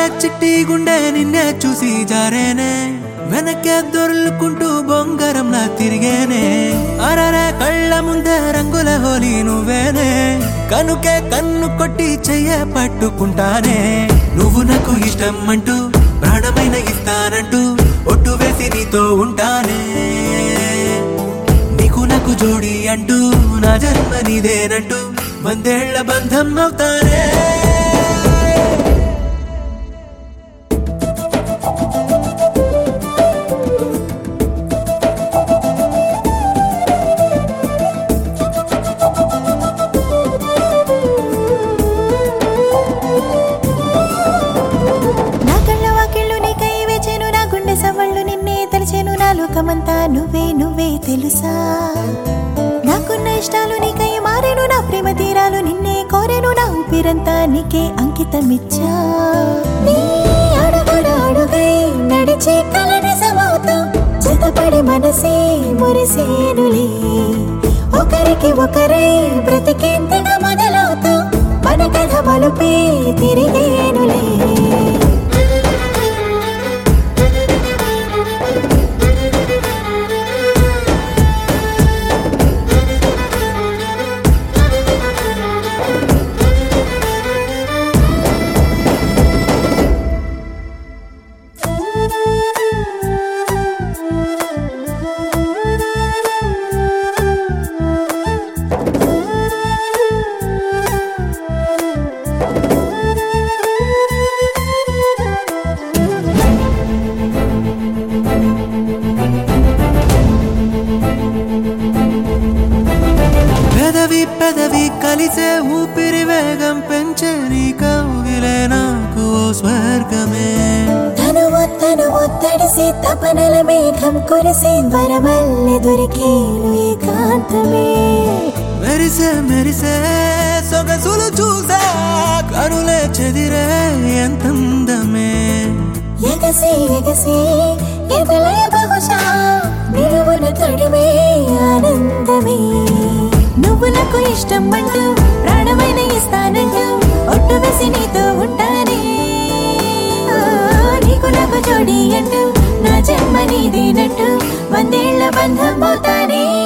చిట్టి గుండె నిన్నే చూసి జారేనే వెనకే దొర్లుకుంటూ బొంగరంలా తిరిగేనే అరరే కళ్ళ ముందే రంగుల హోలీ నువ్వేనే కనుకే కన్ను కొట్టి చెయ్య పట్టుకుంటానే నువ్వు నాకు ఇష్టం అంటూ ప్రాణమైన ఇస్తానంటూ ఒట్టు వేసి నీతో ఉంటానే నీకు నాకు జోడి అంటూ నా జన్మ నీదేనంటూ వందేళ్ల బంధం అవుతానే నా కళ్ళ వాకిళ్ళు నీకై వేచెను నా గుండె సవళ్ళు నిన్నే తలిచెను నా లోకమంతా నువ్వే నువ్వే తెలుసా నాకున్న ఇష్టాలు నీకై మారేను నా ప్రేమ తీరాలు నిన్నే కోరెను నా ఊపిరంతా నీకే అంకితమిచ్చా నీ అడుగుడు అడుగై నడిచే కలని సమవుతాం జతపడి మనసే మురిసేనులే ఒకరికి ఒకరై బ్రతికేంతగా మొదలవుతాం మన కథ మలుపే తిరిగేనులే పెదవి పెదవి కలిసే ఊపిరి వేగం పెంచే నీ కౌగిలే నాకు ఓ స్వర్గమే తనువు తనువు తడిసే తపనల మేఘం కురిసే వరమల్లె దొరికేను ఏకాంతమే మెరిసే మెరిసే సొగసులు చూసా కనులే చెదిరే ఎంతందమే ఎగసి ఎగసి ఎదలయ బహుశా నిలువున తడిమే ఆనందమే నువ్వు నాకు ఇష్టం అంటూ ప్రాణమైన ఇస్తానంటూ ఒట్టు వేసి నీతో ఉంటానే ఆ, నీకు నాకు జోడి అంటూ నా జన్మ నీదేనంటూ వందేళ్ల బంధం పోతానే